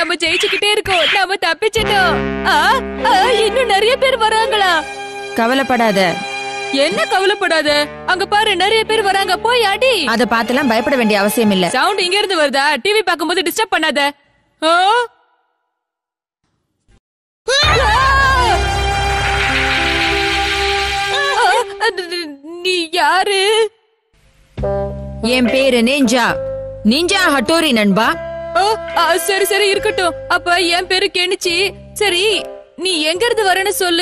நம்ம ஜெயிச்சுக்கிட்டே இருக்கோம் நாம தப்பிச்சிட்டோம் ஆ, ஆ, இன்னும் நிறைய பேர் வராங்களா கவலைப்படாத என்ன கவலைப்படாத அங்க பாரு நிறைய பேர் வராங்க போய் அடி அத பார்த்துலாம் பயப்பட வேண்டிய அவசியம் இல்ல சவுண்ட் இங்க இருந்து வருதா டிவி பாக்கும்போது டிஸ்டர்ப் பண்ணாத ஆ? ஆ, அது- நீ யாரு என் பேரு நிஞ்சா நிஞ்சா ஹட்டோரி நண்பா ஓ, ஆ, சரி சரி இருக்கட்டும் அப்ப என் பேரு கெனிச்சி சரி நீ எங்க இருந்து வரேன்னு சொல்லு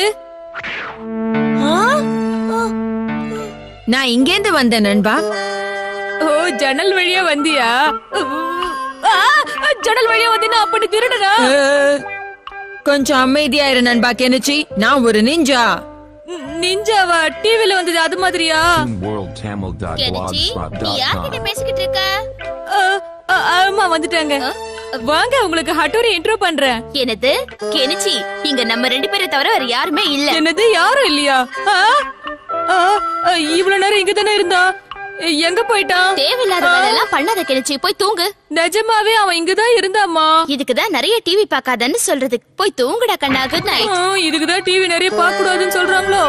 நான் இங்கேந்து வந்தேன் நண்பா ஓ ஜன்னல் வழியா வந்தியா ஆ, ஜன்னல் வழியா வந்தீனா அப்ப நீ திருடனா அஹ், கொஞ்சம் அமைதியா இரு நண்பா கெனிச்சி நான் ஒரு நிஞ்சா நிஞ்சாவா டிவில வந்தது அது மாதிரியா கெனிச்சி நீ யார்கிட்ட பேசிக்கிட்டு இருக்க ஆ, ஆ, ஆமா வந்துட்டாங்க வாங்க உங்களுக்கு ஹட்டோரி இன்ட்ரோ பண்றேன் என்னது கெனிச்சி இங்க நம்ம ரெண்டு பேரை தவிர வேற யாருமே இல்ல என்னது யாரும் இல்லையா ஆ? ஆ, ஆ, இவ்வளவு நேரம் இங்க தானே இருந்தா எங்க போயிட்டான் தேவையில்லாத வேலை எல்லாம் பண்ணாத கெனிச்சி போய் தூங்கு நிஜமாவே அவன் இங்கதான் இருந்தாமா இதுக்குதான் நிறைய டிவி பார்க்காதன்னு சொல்றது போய் தூங்குடா கண்ணா குட் நைட் ஆ, இதுக்குதான் டிவி நிறைய பார்க்க கூடாதுன்னு சொல்றாங்களோ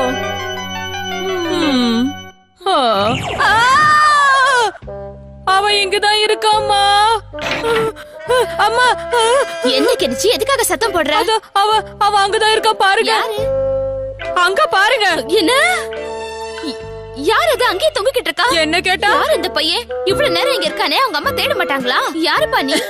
ம். ஆ. ஆ! அவன் இங்கதான் இருக்காமா அம்மா ஆ! என்ன கெனிச்சி எதுக்காக சத்தம் போடுற அதோ, அவ அவ அங்கதான் இருக்கா பாருங்க யாரு அங்க பாருங்க என்ன ய- யார் அது அங்கேயே தொங்கிக்கிட்டு இருக்கா என்ன கேட்டா யார் இந்த பையன் இவ்வளவு நேரம் இங்க இருக்கானே அவங்க அம்மா தேட மாட்டாங்களா யாருப்பா நீ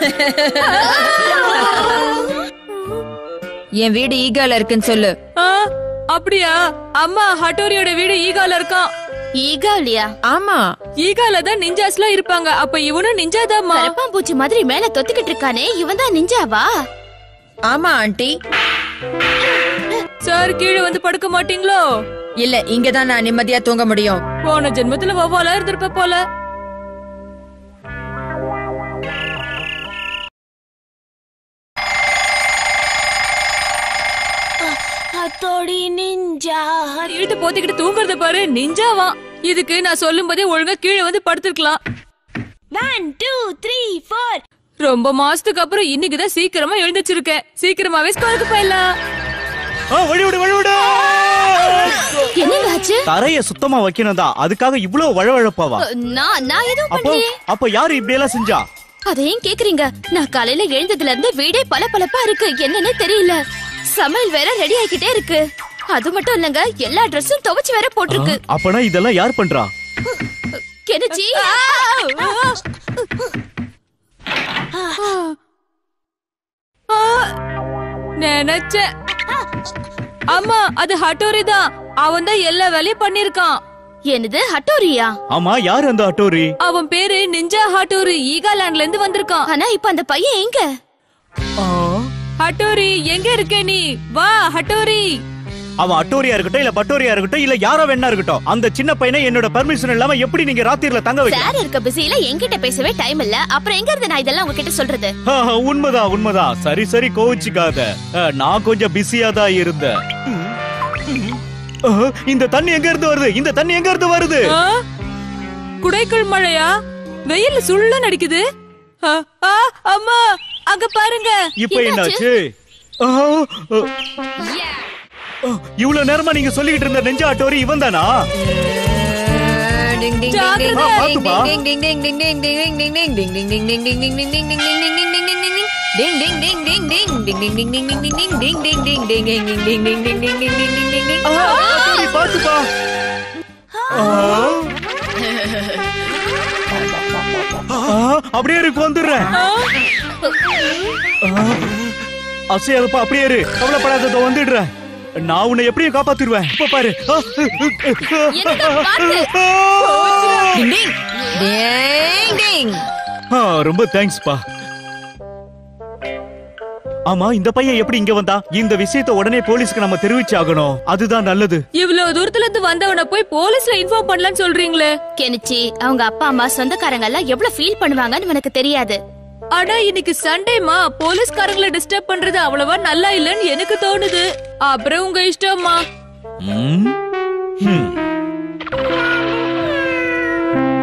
என் வீடு ஈகால இருக்குன்னு சொல்லு ஆ, அப்படியா அம்மா ஹட்டோரியோட வீடு ஈகால இருக்கான் ஈகாலியா ஆமா ஈகால தான் நிஞ்சாஸ்லாம் இருப்பாங்க அப்ப இவனும் நிஞ்சாதாம்மா கரப்பாம்பூச்சி மாதிரி மேல தொத்திக்கிட்டு இருக்கானே இவன் தான் நிஞ்சாவா ஆமா ஆண்டி சார் கீழே வந்து படுக்க மாட்டீங்களோ இல்ல இங்கதான் நான் நிம்மதியா தூங்க முடியும் போன ஜென்மத்துல வவ்வாலா இருந்திருப்ப போல அத்தோடி நிஞ்சா இழுத்து போத்திக்கிட்டு தூங்குறத பாரு நிஞ்சாவா இதுக்கு நான் சொல்லும் போதே ஒழுங்கா கீழே வந்து படுத்திருக்கலாம் ஒன் டூ த்ரீ ஃபோர் ரொம்ப மாசத்துக்கு அப்புறம் இன்னைக்குதான் சீக்கிரமா எழுந்திருச்சிருக்கேன் சீக்கிரமாவே ஸ்கூலுக்கு போயிடலாம் ஆ, வழி விடு வழி விடு என்னங்க ஆச்சு தரைய சுத்தமா வைக்கணும் தான் அதுக்காக இவ்வளவு வழவழப்பாவா நான் நான் எதுவும் அப்போ பண்ணலையே அப்ப யாரு இப்படி எல்லாம் செஞ்சா அதையும் கேக்குறீங்க நான் காலையில எழுந்ததுல இருந்து வீடே பளபளப்பா இருக்கு என்னன்னே தெரியல சமையல் வேற ரெடி ஆகிக்கிட்டே இருக்கு அது மட்டும் இல்லங்க எல்லா ட்ரெஸ்ஸும் துவைச்சு வேற போட்டிருக்கு அப்பனா இதெல்லாம் யார் பண்றா கெனிச்சி ஆ, நினைச்சேன் அம்மா அது ஹட்டோரி தான் அவன் தான் எல்லா வேலையும் பண்ணிருக்கான் என்னது ஹட்டோரியா ஆமா யாரு அந்த அட்டோரி அவன் பேரு நிஞ்சா ஹட்டோரி ஈகாலாண்ட்ல இருந்து வந்திருக்கான் ஆனா இப்ப அந்த பையன் எங்க ஹட்டோரி எங்க இருக்க நீ வா ஹட்டோரி அவன் அட்டோரியா இருக்கட்டும் இல்ல பட்டோரியா இருக்கட்டும் இல்ல யாரோ வேணா இருக்கட்டும் அந்த சின்ன பையனை என்னோட பர்மிஷன் இல்லாம எப்படி நீங்க ராத்திரில தங்க வைக்க சார் இருக்க பிஸில என்கிட்ட பேசவே டைம் இல்ல அப்புறம் எங்க இருந்து நான் இதெல்லாம் உங்ககிட்ட சொல்றது உண்மைதான் உண்மைதான் சரி சரி கோவிச்சுக்காத ஆ, நான் கொஞ்சம் பிஸியா தான் இருந்தேன் ஆ, இந்த தண்ணி எங்க இருந்து வருது இந்த தண்ணி எங்க இருந்து வருது ஆ? குடைக்குள் மழையா வெயில் சுள்ள நடிக்குது ஆ, ஆ, அம்மா அங்க பாருங்க இப்ப என்னாச்சு ஆ, ஆ. ஆ, இவ்வளவு நேரமா நீங்க சொல்லிக்கிட்டு இருந்த நெஞ்ச அட்டோரி இவன் தானா ஜாக்கிரதை. ஆ, பாத்துப்பா. ஆ, அட்டோரி பாத்துப்பா ஆ. ஆ, அப்படியே இருக்கு வந்துடுறேன் ஆ, அசையாதப்பா அப்படியே இரு கவலைப்படாத இதோ வந்துடுறேன் நான் உன்னை எப்படியும் காப்பாத்திடுவேன் இப்ப பாரு ஆ, என்னடா பாத்து? ஆ, ரொம்ப தேங்க்ஸ்ப்பா ஆமா இந்த பையன் எப்படி இங்க வந்தா இந்த விஷயத்தை உடனே போலீஸ்க்கு நம்ம தெரிவிச்சாகணும் அதுதான் நல்லது இவ்வளவு தூரத்துல இருந்து வந்தவன போய் போலீஸ்ல இன்ஃபார்ம் பண்ணலாம்னு சொல்றீங்களே கெனிச்சி அவங்க அப்பா அம்மா சொந்தக்காரங்க எல்லாம் எவ்வளவு ஃபீல் பண்ணுவாங்கன்னு எனக்கு தெரியாது ஆனா இன்னைக்கு சண்டேமா போலீஸ்காரங்களை டிஸ்டர்ப் பண்றது அவ்வளவா நல்லா இல்லன்னு எனக்கு தோணுது அப்புறம் உங்க இஷ்டம்மா ம்? ம்.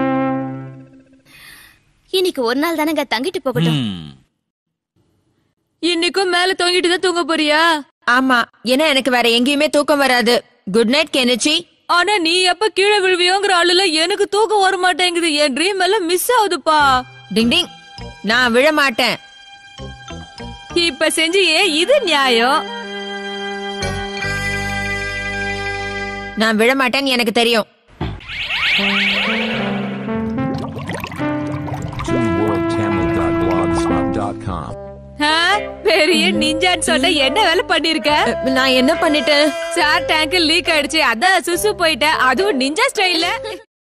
இன்னைக்கு ஒரு நாள் தானங்க தங்கிட்டு போகட்டும் ம். இன்னைக்கும் மேல தொங்கிட்டு தான் தூங்க போறியா ஆமா ஏன்னா எனக்கு வேற எங்கேயுமே தூக்கம் வராது குட் நைட் கெனிச்சி ஆனா நீ எப்ப கீழே விழுவியோங்கிற ஆளுல எனக்கு தூக்கம் வர மாட்டேங்குது என் ட்ரீம் எல்லாம் மிஸ் ஆகுதுப்பா டிங் டிங் நான் விழ மாட்டேன் இப்ப செஞ்சியே இது நியாயம் நான் விழ மாட்டேன்னு எனக்கு தெரியும் twoworldtamil.blogspot.com. ஆ, பெரிய நிஞ்சான்னு சொன்ன என்ன வேலை பண்ணிருக்க அ, நான் என்ன பண்ணிட்டேன் சார் டேங்க் லீக் ஆயிடுச்சு அதான் சுசு போயிட்ட அதுவும் நிஞ்சா ஸ்டைல்ல